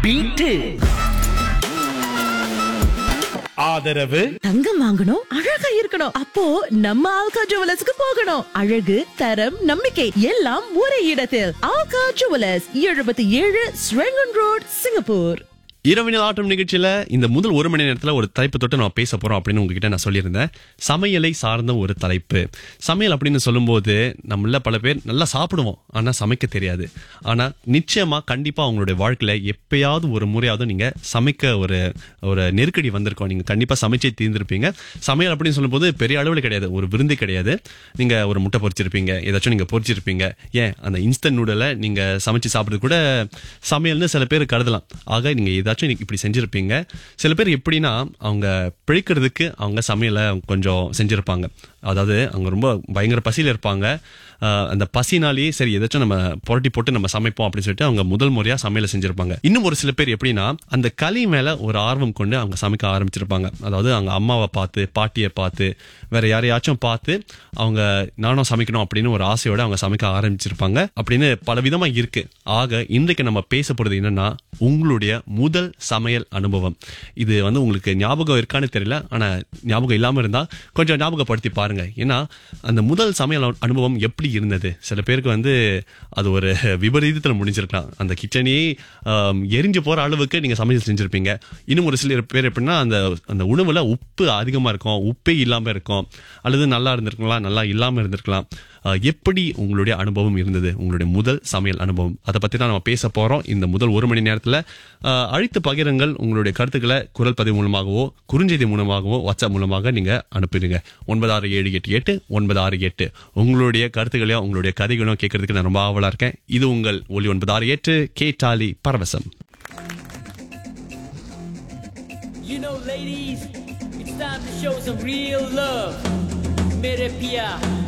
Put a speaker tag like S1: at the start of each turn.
S1: Beat ஆதரவு
S2: தங்கம் வாங்கணும் அழகா இருக்கணும் அப்போ நம்ம ஆல்கா ஜுவலர்ஸ்க்கு போகணும் அழகு தரம் நம்பிக்கை எல்லாம் ஒரே இடத்தில் ஆல்கா ஜுவலர்ஸ் எழுபத்தி ஏழு ஸ்ரெங்கன் ரோட் சிங்கப்பூர்
S3: இரவினல் ஆட்டம் நிகழ்ச்சியில இந்த முதல் ஒரு மணி நேரத்துல ஒரு தலைப்பு தொட்டு நான் பேச போறோம் அப்படின்னு உங்ககிட்ட நான் சொல்லியிருந்தேன் சமையலை சார்ந்த ஒரு தலைப்பு சமையல் அப்படின்னு சொல்லும்போது நம்மள பல பேர் நல்லா சாப்பிடுவோம் ஆனா சமைக்க தெரியாது ஆனா நிச்சயமா கண்டிப்பா உங்களுடைய வாழ்க்கையில எப்பயாவது ஒரு முறையாவது நீங்க சமைக்க ஒரு ஒரு நெருக்கடி வந்திருக்கோம் நீங்க கண்டிப்பா சமைச்சே தீர்ந்திருப்பீங்க சமையல் அப்படின்னு சொல்லும்போது பெரிய அளவில் கிடையாது ஒரு விருந்து கிடையாது நீங்க ஒரு முட்டை பொரிச்சிருப்பீங்க ஏதாச்சும் நீங்க பொரிச்சிருப்பீங்க ஏன் அந்த இன்ஸ்டன்ட் நூடலை நீங்க சமைச்சு சாப்பிடுறது கூட சமையல்னு சில பேர் கருதலாம் ஆக நீங்க ஏதாச்சும் இன்னைக்கு இப்படி செஞ்சிருப்பீங்க சில பேர் எப்படின்னா அவங்க பிழைக்கிறதுக்கு அவங்க சமையலை கொஞ்சம் செஞ்சிருப்பாங்க அதாவது அவங்க ரொம்ப பயங்கர பசியில இருப்பாங்க ஆஹ் அந்த பசினாலேயே சரி ஏதாச்சும் நம்ம புரட்டி போட்டு நம்ம சமைப்போம் அப்படின்னு சொல்லிட்டு அவங்க முதல் முறையா சமையலை செஞ்சிருப்பாங்க இன்னும் ஒரு சில பேர் எப்படின்னா அந்த களி மேல ஒரு ஆர்வம் கொண்டு அவங்க சமைக்க ஆரம்பிச்சிருப்பாங்க அதாவது அவங்க அம்மாவை பார்த்து பாட்டியை பார்த்து வேற யாரையாச்சும் பார்த்து அவங்க நானும் சமைக்கணும் அப்படின்னு ஒரு ஆசையோட அவங்க சமைக்க ஆரம்பிச்சிருப்பாங்க அப்படின்னு பல விதமா இருக்கு ஆக இன்றைக்கு நம்ம பேச போறது என்னன்னா உங்களுடைய முதல் சமையல் அனுபவம் இது வந்து உங்களுக்கு ஞாபகம் இருக்கான்னு தெரியல ஆனா ஞாபகம் இல்லாம இருந்தா கொஞ்சம் ஞாபகப்படுத்தி பாருங்க ஏன்னா அந்த முதல் சமையல் அனு- அனுபவம் எப்படி இருந்தது சில பேருக்கு வந்து அது ஒரு விபரீதத்துல முடிஞ்சிருக்கலாம் அந்த கிச்சனையே ஆம், எரிஞ்சு போற அளவுக்கு நீங்க சமையல் செஞ்சிருப்பீங்க இன்னும் ஒரு சில பேர் எப்படின்னா அந்த அந்த உணவுல உப்பு அதிகமா இருக்கும் உப்பே இல்லாம இருக்கும் அல்லது நல்லா இருந்திருக்கலாம் நல்லா இல்லாம இருந்திருக்கலாம் ஆஹ், எப்படி உங்களுடைய அனுபவம் இருந்தது உங்களுடைய முதல் சமையல் அனுபவம் அதை பத்தி தான் நம்ம பேச போறோம் இந்த முதல் ஒரு மணி நேரத்துல ஆஹ், அழைத்து பகிருங்கள் உங்களுடைய கருத்துக்களை குரல் பதிவு மூலமாகவோ குறுஞ்செய்தி மூலமாகவோ வாட்ஸ்அப் மூலமாக நீங்க அனுப்பிடுங்க ஒன்பது ஆறு ஏழு எட்டு எட்டு ஒன்பது ஆறு எட்டு உங்களுடைய கருத்துக்களையும் உங்களுடைய கதைகளையும் கேட்கறதுக்கு நான் ரொம்ப ஆவலா இருக்கேன் இது உங்கள் ஒலி ஒன்பது ஆறு எட்டு கேட்டாலி பரவசம்
S4: You know, ladies, it's time to show some real love. Mere Pia.